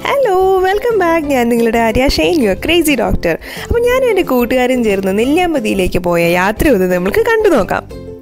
Hello welcome back ഞാൻ നിങ്ങളുടെ Arya Shane your crazy doctor അപ്പോൾ ഞാനും എൻ്റെ കൂട്ടുകാരും ചേർന്ന് നെല്ലിയാമ്പതിയിലേക്ക് പോയ യാത്ര ഒന്ന് നമുക്ക് കണ്ടു നോക്കാം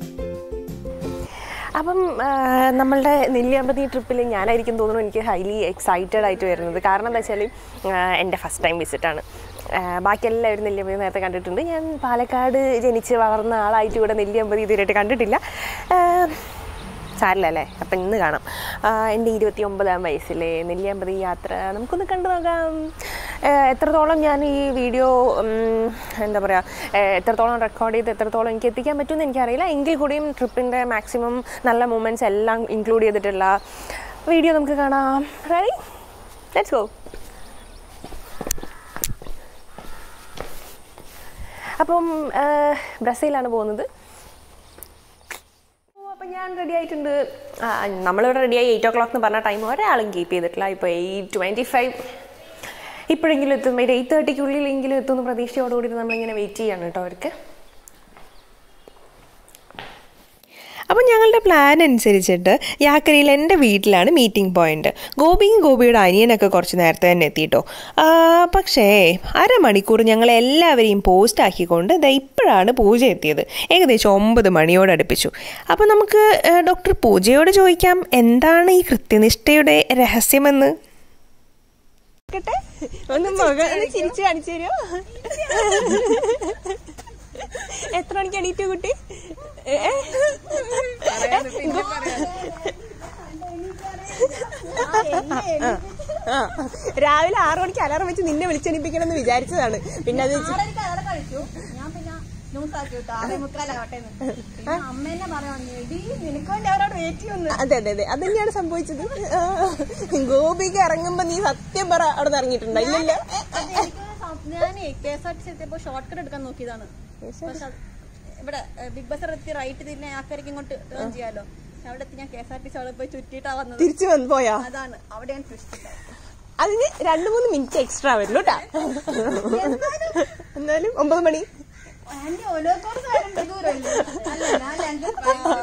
അപ്പം ആ, നമ്മളുടെ നെല്ലിയാമ്പതി ട്രിപ്പിൽ ഞാനായിരിക്കും തോന്നുന്നു എനിക്ക് ഹൈലി എക്സൈറ്റഡ് ആയിട്ട് വരുന്നത് കാരണം എന്താ വെച്ചാൽ എൻ്റെ ഫസ്റ്റ് ടൈം വിസിറ്റാണ് ബാക്കി എല്ലാവരും നെല്ലിയാമ്പതി നേരത്തെ കണ്ടിട്ടുണ്ട് ഞാൻ പാലക്കാട് ജനിച്ച് വളർന്ന ആളായിട്ട് ഇവിടെ നെല്ലിയാമ്പതി ഇതുവരെയായിട്ട് കണ്ടിട്ടില്ല ആ, സാരില്ല അല്ലേ അപ്പം ഇന്ന് കാണാം ആ, എൻ്റെ ഇരുപത്തി ഒമ്പതാം വയസ്സിലെ നെല്ലിയാമ്പതി യാത്ര നമുക്കൊന്ന് കണ്ടു നോക്കാം ആ, എത്രത്തോളം ഞാൻ ഈ വീഡിയോ ഉം, എന്താ പറയുക എത്രത്തോളം റെക്കോർഡ് ചെയ്ത് എത്രത്തോളം എനിക്ക് എത്തിക്കാൻ പറ്റുമെന്ന് എനിക്കറിയില്ല എങ്കിൽ കൂടിയും ട്രിപ്പിൻ്റെ മാക്സിമം നല്ല മൂമെൻറ്റ്സ് എല്ലാം ഇൻക്ലൂഡ് ചെയ്തിട്ടുള്ള വീഡിയോ നമുക്ക് കാണാം റെഡി ലെറ്റ്സ് ഗോ അപ്പം ആ, ബ്രസീലാണ് പോകുന്നത് ഓ, അപ്പം ഞാൻ റെഡി ആയിട്ടുണ്ട് ആ, നമ്മളിവിടെ റെഡിയായി എയ്റ്റ് ഓ ക്ലോക്ക് എന്ന് പറഞ്ഞ ടൈം ഒരാളും കീപ്പ് ചെയ്തിട്ടില്ല ഇപ്പോൾ എയ്റ്റ് ട്വൻറ്റി ഫൈവ് ഇപ്പോഴെങ്കിലും എത്തും ഒരു എയ്റ്റ് തേർട്ടിക്കുള്ളിലെങ്കിലും എത്തുമെന്ന് പ്രതീക്ഷയോടുകൂടി നമ്മളിങ്ങനെ വെയിറ്റ് ചെയ്യാണ് കേട്ടോ അവർക്ക് അപ്പം ഞങ്ങളുടെ പ്ലാൻ അനുസരിച്ചിട്ട് യാക്കരയിൽ എൻ്റെ വീട്ടിലാണ് മീറ്റിംഗ് പോയിന്റ് ഗോപിയും ഗോപിയുടെ അനിയനൊക്കെ കുറച്ച് നേരത്തെ തന്നെ എത്തിയിട്ടോ ആ, പക്ഷേ അരമണിക്കൂർ ഞങ്ങൾ എല്ലാവരെയും പോസ്റ്റ് ആക്കിക്കൊണ്ട് ദാ ഇപ്പോഴാണ് പൂജ എത്തിയത് ഏകദേശം ഒമ്പത് മണിയോട് അടുപ്പിച്ചു അപ്പോൾ നമുക്ക് ഏ, ഡോക്ടർ പൂജയോട് ചോദിക്കാം എന്താണ് ഈ കൃത്യനിഷ്ഠയുടെ രഹസ്യമെന്ന് ഒന്ന് മുഖം ഒന്ന് ചിരിച്ചു കാണിച്ചു തരുമോ എത്ര മണിക്ക് എണീറ്റു കുട്ടി ഏ? ആ. രാവിലെ ആറു മണിക്ക് അലാറം വെച്ച് നിന്നെ വിളിച്ചെണിപ്പിക്കണം എന്ന് വിചാരിച്ചതാണ് പിന്നെ അത് വെച്ച് ആറരയ്ക്ക് അയാളെ കഴിച്ചു. ഞാൻ പിന്നെ ന്യൂസ് ആക്കി വിട്ടു. ആറേ മുക്കാലാവട്ടെ എന്ന്. പിന്നെ അമ്മ എന്നെ പറയുവാണ്, "എടീ, നിനക്ക് വേണ്ടി അവരവിടെ വെയിറ്റ് ചെയ്യുന്നു അതെ അതെ അതെ അത് തന്നെയാണ് സംഭവിച്ചത് ആ. ഗോപിക്ക് ഇറങ്ങുമ്പോ നീ സത്യം പറ അവിടെ നിന്ന് ഇറങ്ങിയിട്ടുണ്ടോ ഇല്ലല്ലോ ഞാനേ K S R T C എത്തിയപ്പോ ഷോർട്ട് കട്ട് എടുക്കാൻ നോക്കിയതാണ് പക്ഷെ അത് ഇവിടെ ബിഗ് ബസ് എത്തി റൈറ്റ് തിരിഞ്ഞ ആക്കരയ്ക്ക് ഇങ്ങോട്ട് ടേൺ ചെയ്യാലോ പക്ഷെ അവിടെ എത്തി ഞാൻ K S R T C അവിടെ പോയി ചുറ്റിയിട്ടാ വന്നത് തിരിച്ചു വന്നു പോയാ അതാണ് അവിടെയാണ് ട്വിസ്റ്റ് അതിന് രണ്ടു മൂന്ന് മിനിറ്റ് എക്സ്ട്രാ വരുള്ളൂ കേട്ടാ എന്നാലും ഒമ്പത് മണി ആന്റി ഒലോക്കോട് ദൂരമില്ല അല്ല ഞാൻ ലണ്ടൻ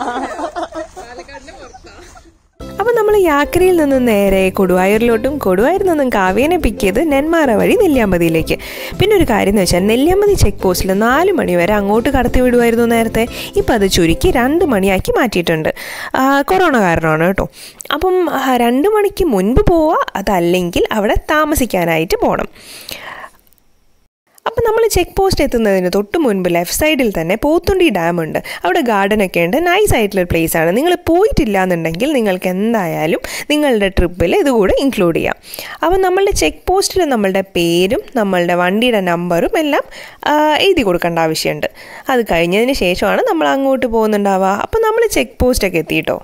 അപ്പോൾ നമ്മൾ യാക്കരയിൽ നിന്ന് നേരെ കൊടുവായൂരിലോട്ടും കൊടുവായൂരിൽ നിന്നും കാവ്യനെ പിക്ക് ചെയ്ത് നെന്മാറ വഴി നെല്ലിയാമ്പതിയിലേക്ക് പിന്നെ ഒരു കാര്യം എന്ന് വെച്ചാൽ നെല്ലിയാമ്പതി ചെക്ക് പോസ്റ്റിൽ നാല് മണി വരെ അങ്ങോട്ട് കടത്തി വിടുമായിരുന്നു നേരത്തെ ഇപ്പം അത് ചുരുക്കി രണ്ട് മണിയാക്കി മാറ്റിയിട്ടുണ്ട് ആ, കൊറോണ കാരണമാണ് കേട്ടോ അപ്പം ആ, രണ്ട് മണിക്ക് മുൻപ് പോവുക അതല്ലെങ്കിൽ അവിടെ താമസിക്കാനായിട്ട് പോകണം അപ്പം നമ്മൾ ചെക്ക് പോസ്റ്റ് എത്തുന്നതിന് തൊട്ട് മുൻപ് ലെഫ്റ്റ് സൈഡിൽ തന്നെ പോത്തുണ്ടി ഡാം ഉണ്ട് അവിടെ ഗാർഡനൊക്കെ ഉണ്ട് നൈസ് ആയിട്ടുള്ള പ്ലേസ് ആണ് നിങ്ങൾ പോയിട്ടില്ല എന്നുണ്ടെങ്കിൽ നിങ്ങൾക്ക് എന്തായാലും നിങ്ങളുടെ ട്രിപ്പിൽ ഇതുകൂടെ ഇൻക്ലൂഡ് ചെയ്യാം അപ്പം നമ്മളുടെ ചെക്ക് പോസ്റ്റിൽ നമ്മളുടെ പേരും നമ്മളുടെ വണ്ടിയുടെ നമ്പറും എല്ലാം ആ, എഴുതി കൊടുക്കേണ്ട ആവശ്യമുണ്ട് അത് കഴിഞ്ഞതിന് ശേഷമാണ് നമ്മൾ അങ്ങോട്ട് പോകുന്നുണ്ടാവുക അപ്പം നമ്മൾ ചെക്ക് പോസ്റ്റൊക്കെ എത്തിയിട്ടോ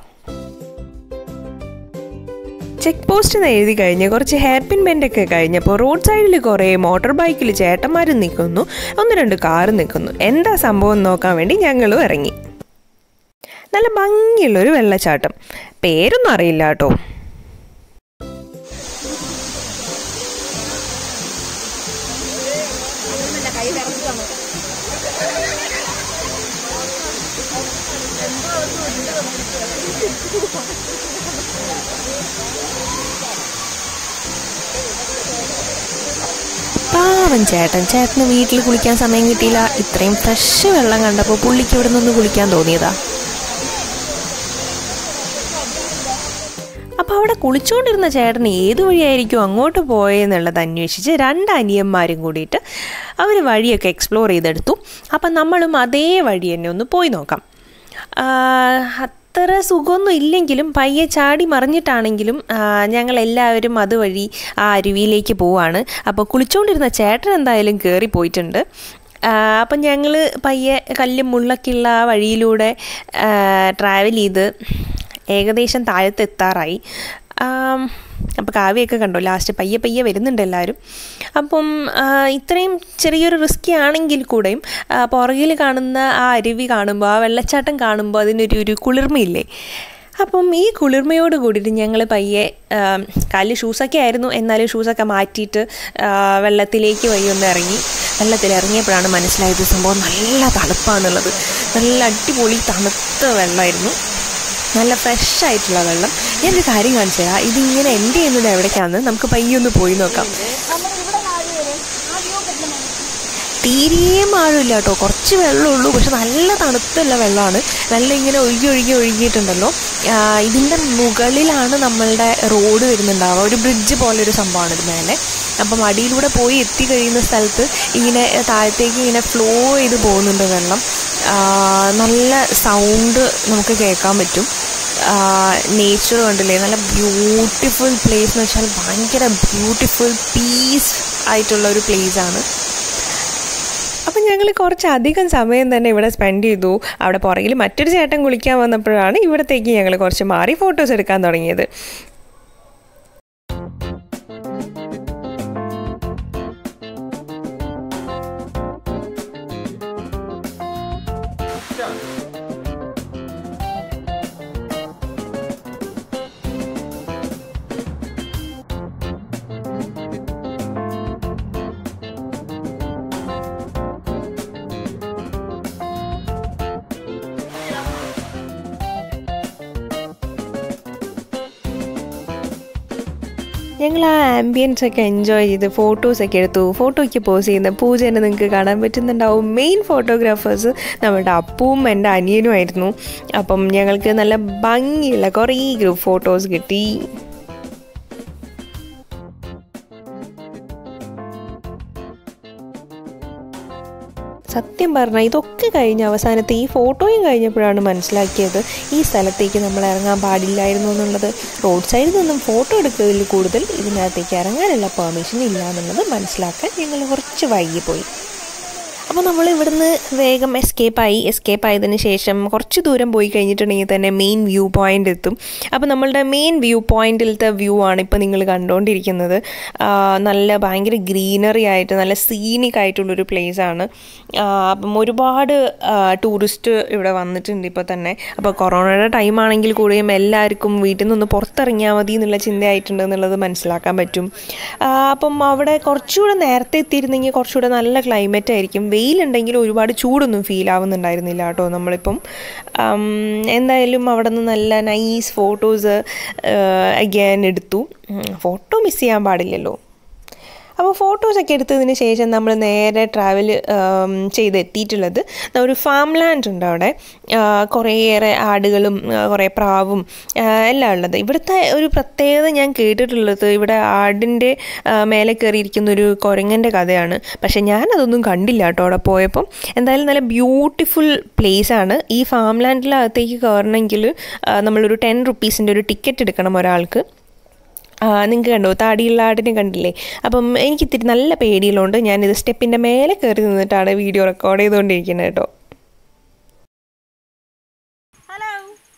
ചെക്ക് പോസ്റ്റ് എന്ന് എഴുതി കഴിഞ്ഞ് കുറച്ച് ഹെയർപിൻ ബെൻഡൊക്കെ കഴിഞ്ഞപ്പോൾ റോഡ് സൈഡിൽ കുറേ മോട്ടോർ ബൈക്കിൽ ചേട്ടന്മാരും നിൽക്കുന്നു ഒന്ന് രണ്ട് കാറ് നിൽക്കുന്നു എന്താ സംഭവം എന്ന് നോക്കാൻ വേണ്ടി ഞങ്ങളും ഇറങ്ങി നല്ല ഭംഗിയുള്ളൊരു വെള്ളച്ചാട്ടം പേരൊന്നും അറിയില്ല കേട്ടോ പാവൻ ചേട്ടൻ ചേട്ടന് വീട്ടിൽ കുളിക്കാൻ സമയം കിട്ടിയില്ല ഇത്രയും ഫ്രഷ് വെള്ളം കണ്ടപ്പോൾ പുള്ളിക്ക് ഇവിടെ നിന്ന് കുളിക്കാൻ തോന്നിയതാ അപ്പോൾ അവിടെ കുളിച്ചുകൊണ്ടിരുന്ന ചേട്ടൻ ഏത് വഴിയായിരിക്കും അങ്ങോട്ട് പോയെന്നുള്ളത് അന്വേഷിച്ച് രണ്ട് അനിയന്മാരും കൂടിയിട്ട് അവർ വഴിയൊക്കെ എക്സ്പ്ലോർ ചെയ്തെടുത്തു അപ്പം നമ്മളും അതേ വഴി തന്നെ ഒന്ന് പോയി നോക്കാം ആ, അത്ര സുഖമൊന്നും ഇല്ലെങ്കിലും പയ്യെ ചാടി മറിഞ്ഞിട്ടാണെങ്കിലും ആ, ഞങ്ങളെല്ലാവരും അതുവഴി ആ അരുവിയിലേക്ക് പോവാണ് അപ്പോൾ കുളിച്ചുകൊണ്ടിരുന്ന ചേട്ടൻ എന്തായാലും കയറി പോയിട്ടുണ്ട് ആ, അപ്പം ഞങ്ങൾ പയ്യെ കല്ലും മുള്ളൊക്കെയുള്ള ആ വഴിയിലൂടെ ട്രാവൽ ചെയ്ത് ഏകദേശം താഴത്ത് എത്താറായി അപ്പോൾ കാവ്യൊക്കെ കണ്ടോ ലാസ്റ്റ് പയ്യെ പയ്യെ വരുന്നുണ്ട് എല്ലാവരും അപ്പം ആ, ഇത്രയും ചെറിയൊരു റിസ്കി ആണെങ്കിൽ കൂടെയും ആ, പുറകിൽ കാണുന്ന ആ അരുവി കാണുമ്പോൾ ആ വെള്ളച്ചാട്ടം കാണുമ്പോൾ അതിനൊരു ഒരു കുളിർമയില്ലേ അപ്പം ഈ കുളിർമയോട് കൂടിയിട്ട് ഞങ്ങൾ പയ്യെ ആ, കാലിൽ ഷൂസൊക്കെ ആയിരുന്നു എന്നാലും ഷൂസൊക്കെ മാറ്റിയിട്ട് ആ, വെള്ളത്തിലേക്ക് വഴി ഒന്ന് ഇറങ്ങി വെള്ളത്തിൽ ഇറങ്ങിയപ്പോഴാണ് മനസ്സിലായത് സംഭവം നല്ല തണുപ്പാന്നുള്ളത് നല്ല അടിപൊളി തണുത്ത വെള്ളമായിരുന്നു നല്ല ഫ്രഷ് ആയിട്ടുള്ള വെള്ളം ഞാനൊരു കാര്യം കാണിച്ചു തരാം ഇതിങ്ങനെ എൻഡ് ചെയ്യുന്നത് എവിടേക്കാന്ന് നമുക്ക് പയ്യൊന്ന് പോയി നോക്കാം നമ്മൾ ഇവിടെ നാല് പേര് ആ വ്യൂ പറ്റുന്ന തീരെയും ആഴമില്ല കേട്ടോ കുറച്ച് വെള്ളമുള്ളൂ പക്ഷെ നല്ല തണുത്തുള്ള വെള്ളമാണ് നല്ല ഇങ്ങനെ ഒഴുകി ഒഴുകി ഒഴുകിയിട്ടുണ്ടല്ലോ ആ, ഇതിൻ്റെ മുകളിലാണ് നമ്മളുടെ റോഡ് വരുന്നുണ്ടാവുക ഒരു ബ്രിഡ്ജ് പോലെ ഒരു സംഭവമാണ് ഇത് മേലെ അപ്പം അടിയിലൂടെ പോയി എത്തിക്കഴിയുന്ന സ്ഥലത്ത് ഇങ്ങനെ താഴത്തേക്ക് ഇങ്ങനെ ഫ്ലോ ചെയ്ത് പോകുന്നുണ്ട് വെള്ളം ആ, നല്ല സൗണ്ട് നമുക്ക് കേൾക്കാൻ പറ്റും നേച്ചർ കണ്ടില്ലേ നല്ല ബ്യൂട്ടിഫുൾ പ്ലേസ് എന്ന് വെച്ചാൽ ഭയങ്കര ബ്യൂട്ടിഫുൾ പീസ് ആയിട്ടുള്ള ഒരു പ്ലേസ് ആണ് അപ്പം ഞങ്ങൾ കുറച്ചധികം സമയം തന്നെ ഇവിടെ സ്പെൻഡ് ചെയ്തു അവിടെ പുറകിൽ മറ്റൊരു ചേട്ടൻ കുളിക്കാൻ വന്നപ്പോഴാണ് ഇവിടത്തേക്ക് ഞങ്ങൾ കുറച്ച് മാറി ഫോട്ടോസ് എടുക്കാൻ തുടങ്ങിയത് ഞങ്ങൾ ആ ആംബിയൻസ് ഒക്കെ എൻജോയ് ചെയ്ത് ഫോട്ടോസൊക്കെ എടുത്തു ഫോട്ടോയ്ക്ക് പോസ് ചെയ്യുന്ന പൂജേനെ നിങ്ങൾക്ക് കാണാൻ പറ്റുന്നുണ്ടാവും മെയിൻ ഫോട്ടോഗ്രാഫേഴ്സ് നമ്മുടെ അപ്പവും എൻ്റെ അനിയനുമായിരുന്നു അപ്പം ഞങ്ങൾക്ക് നല്ല ഭംഗിയുള്ള കുറേ ഗ്രൂപ്പ് ഫോട്ടോസ് കിട്ടി സത്യം പറഞ്ഞാൽ ഇതൊക്കെ കഴിഞ്ഞ് അവസാനത്തെ ഈ ഫോട്ടോയും കഴിഞ്ഞപ്പോഴാണ് മനസ്സിലാക്കിയത് ഈ സ്ഥലത്തേക്ക് നമ്മൾ ഇറങ്ങാൻ പാടില്ലായിരുന്നു എന്നുള്ളത് റോഡ് സൈഡിൽ നിന്നും ഫോട്ടോ എടുക്കുന്നതിൽ കൂടുതൽ ഇതിനകത്തേക്ക് ഇറങ്ങാനുള്ള പെർമിഷൻ ഇല്ല എന്നുള്ളത് മനസ്സിലാക്കാൻ ഞങ്ങൾ കുറച്ച് വൈകിപ്പോയി അപ്പോൾ നമ്മൾ ഇവിടുന്ന് വേഗം എസ്കേപ്പ് ആയി എസ്കേപ്പ് ആയതിനു ശേഷം കുറച്ച് ദൂരം പോയി കഴിഞ്ഞിട്ടുണ്ടെങ്കിൽ തന്നെ മെയിൻ വ്യൂ പോയിന്റ് എത്തും അപ്പോൾ നമ്മളുടെ മെയിൻ വ്യൂ പോയിന്റിലത്തെ വ്യൂ ആണ് ഇപ്പോൾ നിങ്ങൾ കണ്ടുകൊണ്ടിരിക്കുന്നത് ആ, നല്ല ഭയങ്കര ഗ്രീനറി ആയിട്ട് നല്ല സീനിക് ആയിട്ടുള്ളൊരു പ്ലേസ് ആണ് ആ, അപ്പം ഒരുപാട് ടൂറിസ്റ്റ് ഇവിടെ വന്നിട്ടുണ്ട് ഇപ്പോൾ തന്നെ അപ്പോൾ കൊറോണയുടെ ടൈം ആണെങ്കിൽ കൂടിയും എല്ലാവർക്കും വീട്ടിൽ നിന്ന് പുറത്തിറങ്ങിയാൽ മതി എന്നുള്ള ചിന്തയായിട്ടുണ്ട് എന്നുള്ളത് മനസ്സിലാക്കാൻ പറ്റും ആ, അപ്പം അവിടെ കുറച്ചുകൂടെ നേരത്തെ എത്തിയിരുന്നെങ്കിൽ കുറച്ചുകൂടെ നല്ല ക്ലൈമറ്റ് ആയിരിക്കും വെയിലുണ്ടെങ്കിൽ ഒരുപാട് ചൂടൊന്നും ഫീൽ ആവുന്നുണ്ടായിരുന്നില്ല കേട്ടോ നമ്മളിപ്പം ആം, എന്തായാലും അവിടെ നിന്ന് നല്ല നൈസ് ഫോട്ടോസ് അഗൈൻ എടുത്തു ഫോട്ടോ മിസ് ചെയ്യാൻ പാടില്ലല്ലോ അപ്പോൾ ഫോട്ടോസൊക്കെ എടുത്തതിന് ശേഷം നമ്മൾ നേരെ ട്രാവൽ ചെയ്തെത്തിയിട്ടുള്ളത് ഒരു ഫാം ലാൻഡ് ഉണ്ട് അവിടെ ആ, കുറേയേറെ ആടുകളും ആ, കുറേ പ്രാവും ആ, എല്ലാം ഉള്ളത് ഇവിടുത്തെ ഒരു പ്രത്യേകത ഞാൻ കേട്ടിട്ടുള്ളത് ഇവിടെ ആടിൻ്റെ ആ, മേലെ കയറിയിരിക്കുന്ന ഒരു കുരങ്ങൻ്റെ കഥയാണ് പക്ഷേ ഞാനതൊന്നും കണ്ടില്ല കേട്ടോ അവിടെ പോയപ്പം എന്തായാലും നല്ല ബ്യൂട്ടിഫുൾ പ്ലേസ് ആണ് ഈ ഫാം ലാൻഡിലകത്തേക്ക് കയറണമെങ്കിൽ ആ, നമ്മളൊരു ടെൻ റുപ്പീസിൻ്റെ ഒരു ടിക്കറ്റ് എടുക്കണം ഒരാൾക്ക് നിങ്ങൾക്ക് കണ്ടോ താടിയുള്ള ആടിനെ കണ്ടില്ലേ അപ്പം എനിക്ക് ഇത്തിരി നല്ല പേടിയുള്ളതുകൊണ്ട് ഞാനിത് സ്റ്റെപ്പിൻ്റെ മേലെ കയറി നിന്നിട്ടാണ് വീഡിയോ റെക്കോർഡ് ചെയ്തുകൊണ്ടിരിക്കുന്നത് കേട്ടോ ഹലോ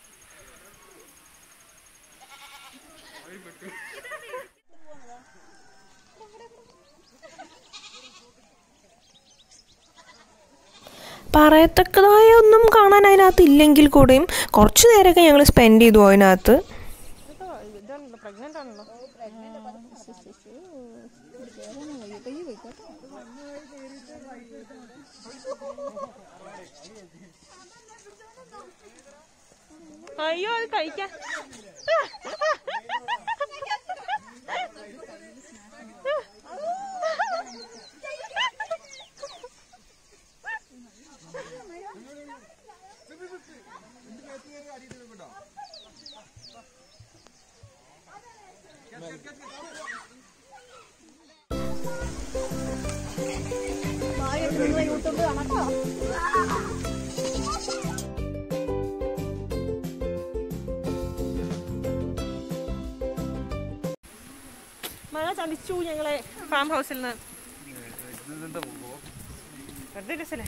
പറയത്തക്കതായ ഒന്നും കാണാൻ അതിനകത്ത് ഇല്ലെങ്കിൽ കൂടെയും കുറച്ച് നേരമൊക്കെ ഞങ്ങൾ സ്പെൻഡ് ചെയ്തു അതിനകത്ത് അയ്യോ അത് കഴിക്കാൻ യൂട്യൂബ് കാണാം കേട്ടോ മഴ ചതിച്ചു ഞങ്ങളെ ഫാം ഹൗസിൽ നിന്ന് വെറുതെ രസല്ലേ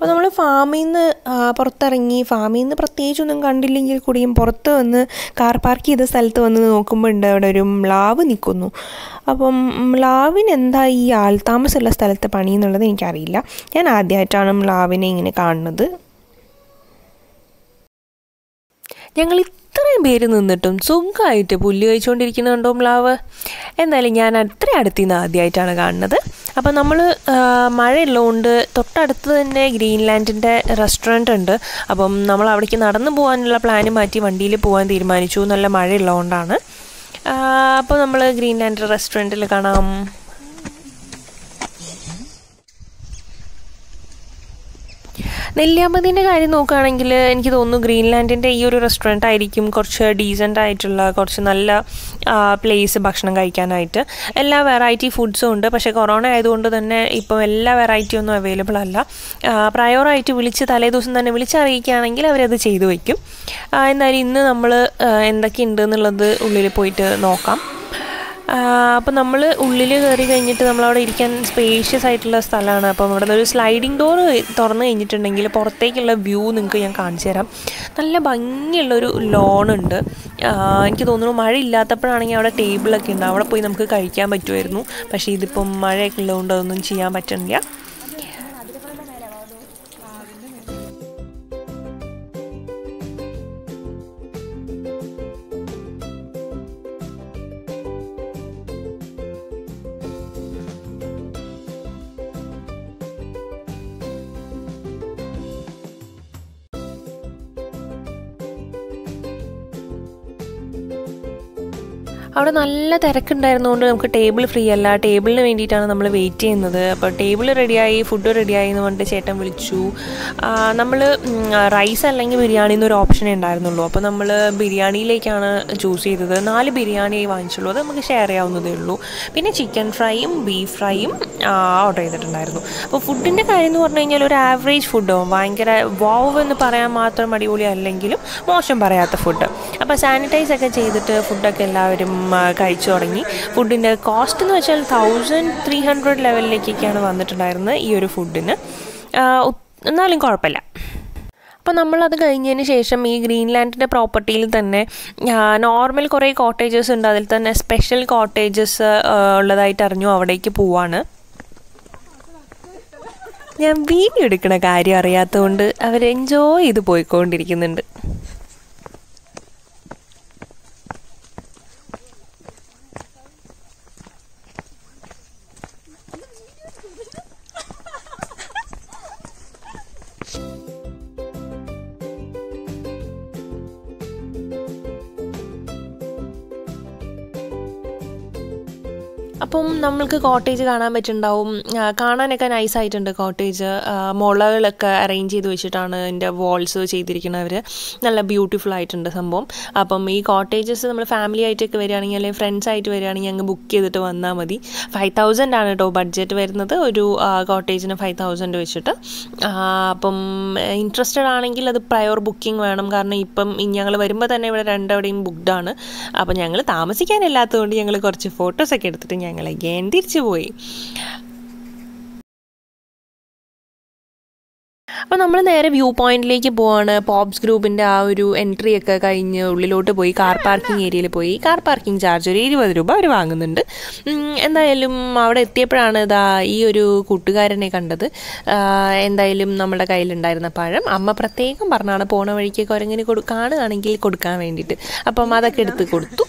അപ്പോൾ നമ്മൾ ഫാമിൽ നിന്ന് പുറത്തിറങ്ങി ഫാമിൽ നിന്ന് പ്രത്യേകിച്ചൊന്നും കണ്ടില്ലെങ്കിൽ കൂടിയും പുറത്ത് വന്ന് കാർ പാർക്ക് ചെയ്ത സ്ഥലത്ത് വന്ന് നോക്കുമ്പോൾ ഉണ്ട് അവിടെ ഒരു മ്ലാവ് നിൽക്കുന്നു അപ്പം മ്ലാവിന് എന്താ ഈ ആൾതാമസമുള്ള സ്ഥലത്ത് പണി എന്നുള്ളത് എനിക്കറിയില്ല ഞാൻ ആദ്യമായിട്ടാണ് മ്ലാവിനെ ഇങ്ങനെ കാണുന്നത് ഞങ്ങൾ ഇത്രയും പേര് നിന്നിട്ടും സുഖമായിട്ട് പുല്ല് കഴിച്ചുകൊണ്ടിരിക്കുന്നുണ്ടോ മ്ലാവ് എന്തായാലും ഞാൻ അത്ര അടുത്ത് നിന്ന് ആദ്യമായിട്ടാണ് കാണുന്നത് അപ്പോൾ നമ്മൾ മഴയുള്ളതുകൊണ്ട് തൊട്ടടുത്ത് തന്നെ ഗ്രീൻലാൻഡിൻ്റെ റെസ്റ്റോറൻറ്റ് ഉണ്ട് അപ്പം നമ്മൾ അവിടേക്ക് നടന്നു പോകാനുള്ള പ്ലാന് മാറ്റി വണ്ടിയിൽ പോകാൻ തീരുമാനിച്ചു നല്ല മഴയുള്ളതുകൊണ്ടാണ് അപ്പോൾ നമ്മൾ ഗ്രീൻലാൻഡ് റെസ്റ്റോറൻറ്റിൽ കാണാം നെല്ലിയാമ്പതിൻ്റെ കാര്യം നോക്കുകയാണെങ്കിൽ എനിക്ക് തോന്നുന്നു ഗ്രീൻലാൻഡിൻ്റെ ഈ ഒരു റെസ്റ്റോറൻറ്റ് ആയിരിക്കും കുറച്ച് ഡീസൻ്റ് ആയിട്ടുള്ള കുറച്ച് നല്ല പ്ലേസ് ഭക്ഷണം കഴിക്കാനായിട്ട് എല്ലാ വെറൈറ്റി ഫുഡ്സും ഉണ്ട് പക്ഷേ കൊറോണ ആയതുകൊണ്ട് തന്നെ ഇപ്പം എല്ലാ വെറൈറ്റി ഒന്നും അവൈലബിൾ അല്ല പ്രയോറായിട്ട് വിളിച്ച് തലേ ദിവസം തന്നെ വിളിച്ചറിയിക്കുകയാണെങ്കിൽ അവരത് ചെയ്തു വയ്ക്കും എന്നാലും ഇന്ന് നമ്മൾ എന്തൊക്കെ ഉണ്ട് എന്നുള്ളത് ഉള്ളിൽ പോയിട്ട് നോക്കാം അപ്പോൾ നമ്മൾ ഉള്ളിൽ കയറി കഴിഞ്ഞിട്ട് നമ്മളവിടെ ഇരിക്കാൻ സ്പേഷ്യസ് ആയിട്ടുള്ള സ്ഥലമാണ് അപ്പം അവിടെ നിന്ന് ഒരു സ്ലൈഡിങ് ഡോർ തുറന്നു കഴിഞ്ഞിട്ടുണ്ടെങ്കിൽ പുറത്തേക്കുള്ള വ്യൂ നിങ്ങൾക്ക് ഞാൻ കാണിച്ചു തരാം നല്ല ഭംഗിയുള്ളൊരു ലോണുണ്ട് എനിക്ക് തോന്നുന്നു മഴ ഇല്ലാത്തപ്പോഴാണെങ്കിൽ അവിടെ ടേബിളൊക്കെ ഉണ്ട് അവിടെ പോയി നമുക്ക് കഴിക്കാൻ പറ്റുമായിരുന്നു പക്ഷേ ഇതിപ്പം മഴയൊക്കെ ഉള്ളതുകൊണ്ട് അതൊന്നും ചെയ്യാൻ പറ്റുന്നില്ല അവിടെ നല്ല തിരക്കുണ്ടായിരുന്നതുകൊണ്ട് നമുക്ക് ടേബിൾ ഫ്രീ അല്ല ടേബിളിന് വേണ്ടിയിട്ടാണ് നമ്മൾ വെയിറ്റ് ചെയ്യുന്നത് അപ്പോൾ ടേബിൾ റെഡിയായി ഫുഡ് റെഡിയായി എന്ന് പറഞ്ഞിട്ട് ചേട്ടൻ വിളിച്ചു നമ്മൾ റൈസ് അല്ലെങ്കിൽ ബിരിയാണി എന്നൊരു ഓപ്ഷനേ ഉണ്ടായിരുന്നുള്ളൂ അപ്പോൾ നമ്മൾ ബിരിയാണിയിലേക്കാണ് ചൂസ് ചെയ്തത് നാല് ബിരിയാണിയായി വാങ്ങിച്ചുള്ളൂ അത് നമുക്ക് ഷെയർ ചെയ്യാവുന്നതേ ഉള്ളൂ പിന്നെ ചിക്കൻ ഫ്രൈയും ബീഫ് ഫ്രൈയും ഓർഡർ ചെയ്തിട്ടുണ്ടായിരുന്നു അപ്പോൾ ഫുഡിൻ്റെ കാര്യം എന്ന് പറഞ്ഞു കഴിഞ്ഞാൽ ഒരു ആവറേജ് ഫുഡോ ഭയങ്കര വാവ് എന്ന് പറയാൻ മാത്രം അടിപൊളി അല്ലെങ്കിലും മോശം പറയാത്ത ഫുഡ് അപ്പോൾ സാനിറ്റൈസ് ഒക്കെ ചെയ്തിട്ട് ഫുഡൊക്കെ എല്ലാവരും കഴിച്ചു തുടങ്ങി ഫുഡിൻ്റെ കോസ്റ്റ് എന്ന് വെച്ചാൽ തൗസൻഡ് ത്രീ ഹൺഡ്രഡ് ലെവലിലേക്കൊക്കെയാണ് വന്നിട്ടുണ്ടായിരുന്നത് ഈ ഒരു ഫുഡിന് എന്നാലും കുഴപ്പമില്ല അപ്പോൾ നമ്മളത് കഴിഞ്ഞതിന് ശേഷം ഈ ഗ്രീൻലാൻഡിൻ്റെ പ്രോപ്പർട്ടിയിൽ തന്നെ നോർമൽ കുറേ കോട്ടേജസ് ഉണ്ട് അതിൽ തന്നെ സ്പെഷ്യൽ കോട്ടേജസ് ഉള്ളതായിട്ട് അറിഞ്ഞു അവിടേക്ക് പോവാണ് ഞാൻ വീഡിയോ എടുക്കുന്ന കാര്യം അറിയാത്തതുകൊണ്ട് അവർ എൻജോയ് ചെയ്ത് പോയിക്കൊണ്ടിരിക്കുന്നുണ്ട് അപ്പം നമ്മൾക്ക് കോട്ടേജ് കാണാൻ പറ്റുന്നുണ്ടാവും കാണാനൊക്കെ നൈസായിട്ടുണ്ട് കോട്ടേജ് മുളകളൊക്കെ അറേഞ്ച് ചെയ്ത് വെച്ചിട്ടാണ് എൻ്റെ വാൾസ് ചെയ്തിരിക്കുന്നവർ നല്ല ബ്യൂട്ടിഫുൾ ആയിട്ടുണ്ട് സംഭവം അപ്പം ഈ കോട്ടേജസ് നമ്മൾ ഫാമിലി ആയിട്ടൊക്കെ വരികയാണെങ്കിൽ അല്ലെങ്കിൽ ഫ്രണ്ട്സ് ആയിട്ട് വരികയാണെങ്കിൽ അങ്ങ് ബുക്ക് ചെയ്തിട്ട് വന്നാൽ മതി ഫൈവ് തൗസൻഡ് ആണ് കേട്ടോ ബഡ്ജറ്റ് വരുന്നത് ഒരു കോട്ടേജിന് ഫൈവ് തൗസൻഡ് വെച്ചിട്ട് അപ്പം ഇൻട്രസ്റ്റഡ് ആണെങ്കിൽ അത് പ്രയോർ ബുക്കിംഗ് വേണം കാരണം ഇപ്പം ഞങ്ങൾ വരുമ്പോൾ തന്നെ ഇവിടെ രണ്ടവിടെയും ബുക്ക്ഡ് ആണ് അപ്പം ഞങ്ങൾ താമസിക്കാനില്ലാത്തതുകൊണ്ട് ഞങ്ങൾ കുറച്ച് ഫോട്ടോസൊക്കെ എടുത്തിട്ട് ഞങ്ങൾ അഗൈൻ തിരിച്ചു പോയി അപ്പോൾ നമ്മൾ നേരെ വ്യൂ പോയിന്റിലേക്ക് പോവാണ് പോപ്സ് ഗ്രൂപ്പിൻ്റെ ആ ഒരു എൻട്രി ഒക്കെ കഴിഞ്ഞ് ഉള്ളിലോട്ട് പോയി കാർ പാർക്കിംഗ് ഏരിയയിൽ പോയി കാർ പാർക്കിംഗ് ചാർജ് ഒരു ഇരുപത് രൂപ അവർ വാങ്ങുന്നുണ്ട് എന്തായാലും അവിടെ എത്തിയപ്പോഴാണ് ഇതാ ഈ ഒരു കൂട്ടുകാരനെ കണ്ടത് എന്തായാലും നമ്മുടെ കയ്യിലുണ്ടായിരുന്ന പഴം അമ്മ പ്രത്യേകം പറഞ്ഞാണ് പോണ വഴിക്ക് കുരങ്ങിന് കൊടു കാണുകയാണെങ്കിൽ കൊടുക്കാൻ വേണ്ടിയിട്ട് അപ്പം അതൊക്കെ എടുത്ത് കൊടുത്തു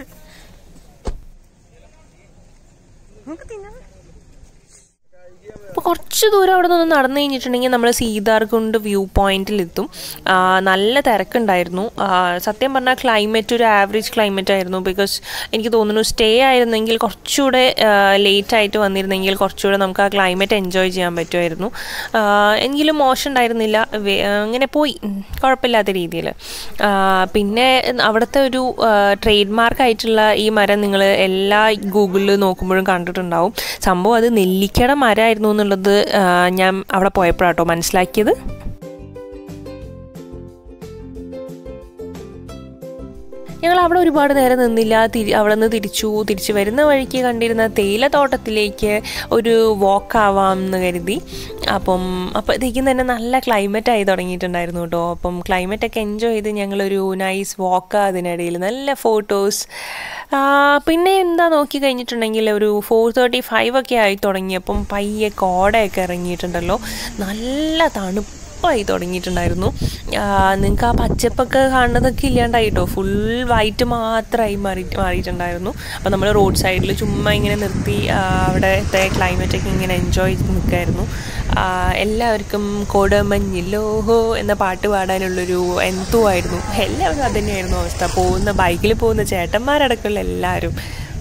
അപ്പോൾ കുറച്ച് ദൂരം അവിടെ നിന്ന് നടന്നു കഴിഞ്ഞിട്ടുണ്ടെങ്കിൽ നമ്മൾ സീതാർകുണ്ട് വ്യൂ പോയിന്റിലെത്തും നല്ല തിരക്കുണ്ടായിരുന്നു സത്യം പറഞ്ഞാൽ ക്ലൈമറ്റ് ഒരു ആവറേജ് ക്ലൈമറ്റ് ആയിരുന്നു ബിക്കോസ് എനിക്ക് തോന്നുന്നു സ്റ്റേ ആയിരുന്നെങ്കിൽ കുറച്ചുകൂടെ ലേറ്റ് ആയിട്ട് വന്നിരുന്നെങ്കിൽ കുറച്ചുകൂടെ നമുക്ക് ആ ക്ലൈമറ്റ് എൻജോയ് ചെയ്യാൻ പറ്റുമായിരുന്നു എങ്കിലും മോശം ഉണ്ടായിരുന്നില്ല അങ്ങനെ പോയി കുഴപ്പമില്ലാത്ത രീതിയിൽ പിന്നെ അവിടുത്തെ ഒരു ട്രേഡ് മാർക്കായിട്ടുള്ള ഈ മരം നിങ്ങൾ എല്ലാ ഗൂഗിളിൽ നോക്കുമ്പോഴും കണ്ടിട്ടുണ്ടാവും സംഭവം അത് നെല്ലിക്കയുടെ മരമായിരുന്നു എന്നുള്ളത് ഞാൻ അവിടെ പോയപ്പോഴാട്ടോ മനസ്സിലാക്കിയത് ഞങ്ങൾ അവിടെ ഒരുപാട് നേരം നിന്നില്ല തിരി അവിടെ നിന്ന് തിരിച്ചു തിരിച്ചു വരുന്ന വഴിക്ക് കണ്ടിരുന്ന തേയിലത്തോട്ടത്തിലേക്ക് ഒരു വാക്ക് ആവാം എന്ന് കരുതി അപ്പം അപ്പോഴത്തേക്കും തന്നെ നല്ല ക്ലൈമറ്റ് ആയി തുടങ്ങിയിട്ടുണ്ടായിരുന്നു കേട്ടോ അപ്പം ക്ലൈമറ്റ് ഒക്കെ എൻജോയ് ചെയ്ത് ഞങ്ങളൊരു നൈസ് വാക്ക് അതിനിടയിൽ നല്ല ഫോട്ടോസ് പിന്നെ എന്താ നോക്കി കഴിഞ്ഞിട്ടുണ്ടെങ്കിൽ ഒരു ഫോർ തേർട്ടി ഫൈവ് ഒക്കെ ആയി തുടങ്ങിയപ്പം പയ്യെ കോടയൊക്കെ ഇറങ്ങിയിട്ടുണ്ടല്ലോ നല്ല തണുപ്പ് ഉറപ്പായി തുടങ്ങിയിട്ടുണ്ടായിരുന്നു നിങ്ങൾക്ക് ആ പച്ചപ്പൊക്കെ കാണുന്നതൊക്കെ ഇല്ലാണ്ടായിട്ടോ ഫുൾ വൈറ്റ് മാത്രമായി മാറി മാറിയിട്ടുണ്ടായിരുന്നു അപ്പോൾ നമ്മൾ റോഡ് സൈഡിൽ ചുമ്മാ ഇങ്ങനെ നിർത്തി അവിടുത്തെ ക്ലൈമറ്റൊക്കെ ഇങ്ങനെ എൻജോയ് ചെയ്ത് നിൽക്കുമായിരുന്നു എല്ലാവർക്കും കോടമഞ്ഞില്ലോഹോ എന്ന പാട്ട് പാടാനുള്ളൊരു എന്തുമായിരുന്നു എല്ലാവരും അതുതന്നെയായിരുന്നു അവസ്ഥ പോകുന്ന ബൈക്കിൽ പോകുന്ന ചേട്ടന്മാരടക്കമുള്ള എല്ലാവരും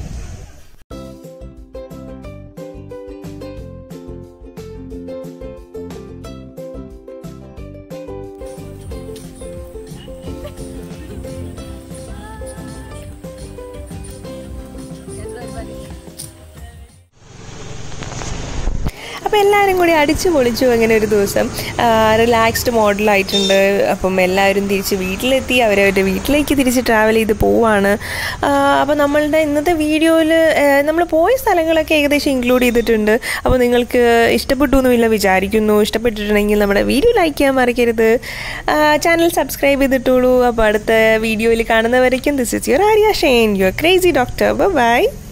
അപ്പോൾ എല്ലാവരും കൂടി അടിച്ചു പൊളിച്ചു അങ്ങനെ ഒരു ദിവസം റിലാക്സ്ഡ് മോഡലായിട്ടുണ്ട് അപ്പം എല്ലാവരും തിരിച്ച് വീട്ടിലെത്തി അവരവരുടെ വീട്ടിലേക്ക് തിരിച്ച് ട്രാവൽ ചെയ്ത് പോവാണ് അപ്പോൾ നമ്മളുടെ ഇന്നത്തെ വീഡിയോയിൽ നമ്മൾ പോയ സ്ഥലങ്ങളൊക്കെ ഏകദേശം ഇൻക്ലൂഡ് ചെയ്തിട്ടുണ്ട് അപ്പോൾ നിങ്ങൾക്ക് ഇഷ്ടപ്പെട്ടു എന്നുമില്ല വിചാരിക്കുന്നു ഇഷ്ടപ്പെട്ടിട്ടുണ്ടെങ്കിൽ നമ്മുടെ വീഡിയോ ലൈക്ക് ചെയ്യാൻ മറക്കരുത് ചാനൽ സബ്സ്ക്രൈബ് ചെയ്തിട്ടുള്ളൂ അപ്പോൾ അടുത്ത വീഡിയോയിൽ കാണുന്നവരേക്കും this is your Arya Shane your crazy doctor by